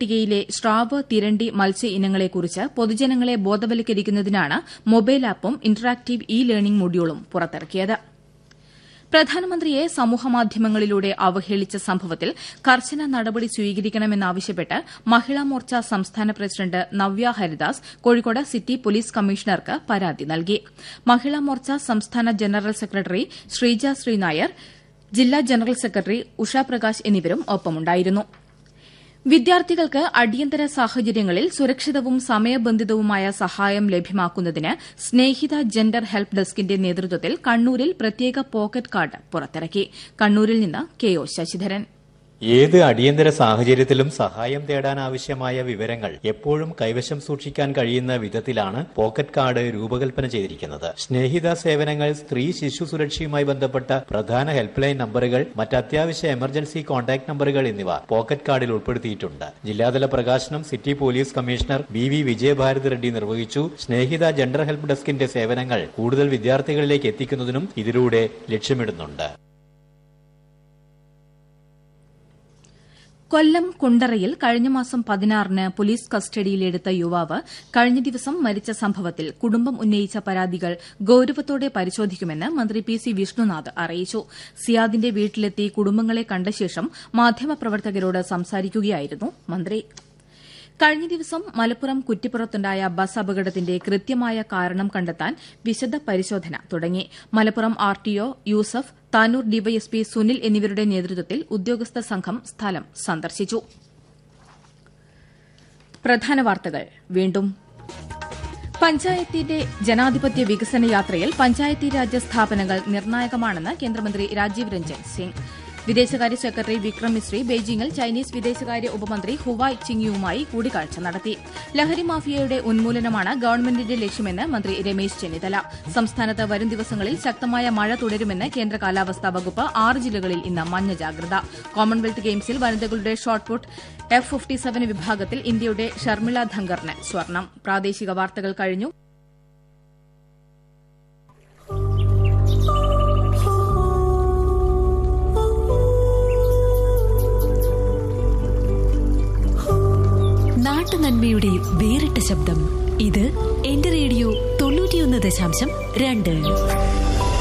പട്ടികയിലെ സ്രാവ് തിരണ്ടി മത്സ്യ ഇനങ്ങളെക്കുറിച്ച് പൊതുജനങ്ങളെ ബോധവൽക്കരിക്കുന്നതിനാണ് മൊബൈൽ ആപ്പും ഇന്ററാക്ടീവ് ഇ ലേണിംഗ് മൊഡ്യൂളും പുറത്തിറക്കിയത് പ്രധാനമന്ത്രിയെ സമൂഹമാധ്യമങ്ങളിലൂടെ അവഹേളിച്ച സംഭവത്തിൽ കർശന നടപടി സ്വീകരിക്കണമെന്നാവശ്യപ്പെട്ട് മഹിളാ മോർച്ച സംസ്ഥാന president Navya Haridas Kozhikode city police കമ്മീഷണർക്ക് പരാതി നൽകി മഹിളാ മോർച്ച സംസ്ഥാന ജനറൽ സെക്രട്ടറി ശ്രീജ ശ്രീനായർ ജില്ലാ ജനറൽ സെക്രട്ടറി ഉഷ പ്രകാശ് എന്നിവരും ഒപ്പമുണ്ടായിരുന്നു വിദ്യാർത്ഥികൾക്ക് അടിയന്തര സാഹചര്യങ്ങളിൽ സുരക്ഷിതവും സമയബന്ധിതവുമായ സഹായം ലഭ്യമാക്കുന്നതിന് സ്നേഹിത ജെൻഡർ ഹെൽപ്പ് ഡെസ്കിന്റെ നേതൃത്വത്തിൽ കണ്ണൂരിൽ പ്രത്യേക പോക്കറ്റ് കാർഡ് പുറത്തിറക്കി കണ്ണൂരിൽ നിന്ന് കെ ഒ ശശിധരൻ ഏത് അടിയന്തര സാഹചര്യത്തിലും സഹായം തേടാൻ ആവശ്യമായ വിവരങ്ങൾ എപ്പോഴും കൈവശം സൂക്ഷിക്കാൻ കഴിയുന്ന വിധത്തിലാണ് പോക്കറ്റ് കാർഡ് രൂപകൽപ്പന ചെയ്തിരിക്കുന്നത് സ്നേഹിത സേവനങ്ങൾ സ്ത്രീ ശിശു സുരക്ഷയുമായി ബന്ധപ്പെട്ട പ്രധാന ഹെൽപ്പ് ലൈൻ നമ്പറുകൾ മറ്റ് അത്യാവശ്യ എമർജൻസി കോൺടാക്ട് നമ്പറുകൾ എന്നിവ പോക്കറ്റ് കാർഡിൽ ഉൾപ്പെടുത്തിയിട്ടുണ്ട് ജില്ലാതല പ്രകാശനം city police commissioner B V Vijayabharathi Reddy നിർവഹിച്ചു സ്നേഹിത ജെൻഡർ ഹെൽപ്പ് ഡെസ്കിന്റെ സേവനങ്ങൾ കൂടുതൽ വിദ്യാർത്ഥികളിലേക്ക് എത്തിക്കുന്നതിനും ഇതിലൂടെ ലക്ഷ്യമിടുന്നുണ്ട് കൊല്ലം കുണ്ടറയിൽ കഴിഞ്ഞ മാസം പതിനാറിന് പോലീസ് കസ്റ്റഡിയിലെടുത്ത യുവാവ് കഴിഞ്ഞ ദിവസം മരിച്ച സംഭവത്തിൽ കുടുംബം ഉന്നയിച്ച പരാതികൾ ഗൌരവത്തോടെ പരിശോധിക്കുമെന്ന് മന്ത്രി പി സി വിഷ്ണുനാഥ് അറിയിച്ചു സിയാദിന്റെ വീട്ടിലെത്തി കുടുംബങ്ങളെ കണ്ട ശേഷം മാധ്യമപ്രവർത്തകരോട് സംസാരിക്കുകയായിരുന്നു മന്ത്രി കഴിഞ്ഞ ദിവസം മലപ്പുറം കുറ്റിപ്പുറത്തുണ്ടായ ബസ് അപകടത്തിന്റെ കൃത്യമായ കാരണം കണ്ടെത്താൻ വിശദ പരിശോധന തുടങ്ങി മലപ്പുറം ആർടിഒ യൂസഫ് താനൂർ ഡിവൈഎസ്പി സുനിൽ എന്നിവരുടെ നേതൃത്വത്തിൽ ഉദ്യോഗസ്ഥ സംഘം സ്ഥലം സന്ദർശിച്ചു പ്രധാന വാർത്തകൾ വീണ്ടും പഞ്ചായത്തിന്റെ ജനാധിപത്യ വികസന യാത്രയിൽ പഞ്ചായത്തി രാജ് സ്ഥാപനങ്ങൾ നിർണായകമാണെന്ന് കേന്ദ്രമന്ത്രി രാജീവ് രഞ്ജൻ സിംഗ് വിദേശകാര്യ സെക്രട്ടറി വിക്രം മിശ്രി ബെയ്ജിംഗിൽ ചൈനീസ് വിദേശകാര്യ ഉപമന്ത്രി ഹുവായ് ചിങ്യുവുമായി കൂടിക്കാഴ്ച നടത്തി ലഹരി മാഫിയയുടെ ഉന്മൂലനമാണ് ഗവൺമെന്റിന്റെ ലക്ഷ്യമെന്ന് മന്ത്രി രമേശ് ചെന്നിത്തല സംസ്ഥാനത്ത് വരും ദിവസങ്ങളിൽ ശക്തമായ മഴ തുടരുമെന്ന് കേന്ദ്ര കാലാവസ്ഥാ വകുപ്പ് ആറ് ജില്ലകളിൽ ഇന്ന് മഞ്ഞ ജാഗ്രത കോമൺവെൽത്ത് ഗെയിംസിൽ വനിതകളുടെ ഷോട്ട്പുട്ട് എഫ് ഫിഫ്റ്റി സെവൻ വിഭാഗത്തിൽ ഇന്ത്യയുടെ ഷർമിള ധങ്കറിന് സ്വർണം പ്രാദേശിക വാർത്തകൾ കഴിഞ്ഞു നാട്ടുനന്മയുടെ വേറിട്ട ശബ്ദം ഇത് എന്റെ റേഡിയോ തൊണ്ണൂറ്റിയൊന്ന് ദശാംശം രണ്ട്